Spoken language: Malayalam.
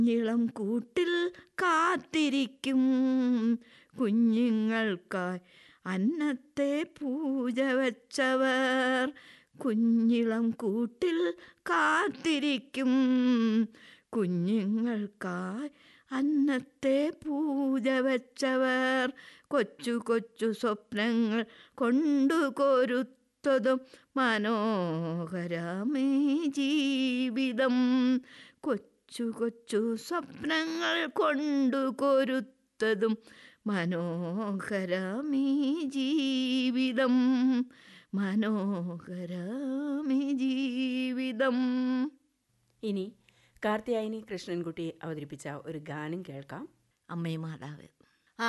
ഇളം കൂട്ടിൽ കാത്തിരിക്കും കുഞ്ഞുങ്ങൾക്കായി അന്നത്തെ പൂജ വച്ചവർ കുഞ്ഞിളം കൂട്ടിൽ കാത്തിരിക്കും കുഞ്ഞുങ്ങൾക്കായി അന്നത്തെ പൂജ വച്ചവർ കൊച്ചു കൊച്ചു സ്വപ്നങ്ങൾ കൊണ്ടു കൊരുത്തതും മനോഹരമേ ജീവിതം കൊച്ചു കൊച്ചു സ്വപ്നങ്ങൾ കൊണ്ടു കൊരുത്തതും മനോഹരമീ ജീവിതം മനോഹരമീ ജീവിതം ഇനി കാർത്തിയായനി കൃഷ്ണൻകുട്ടി അവതരിപ്പിച്ച ഒരു ഗാനം കേൾക്കാം അമ്മേ മാതാവ്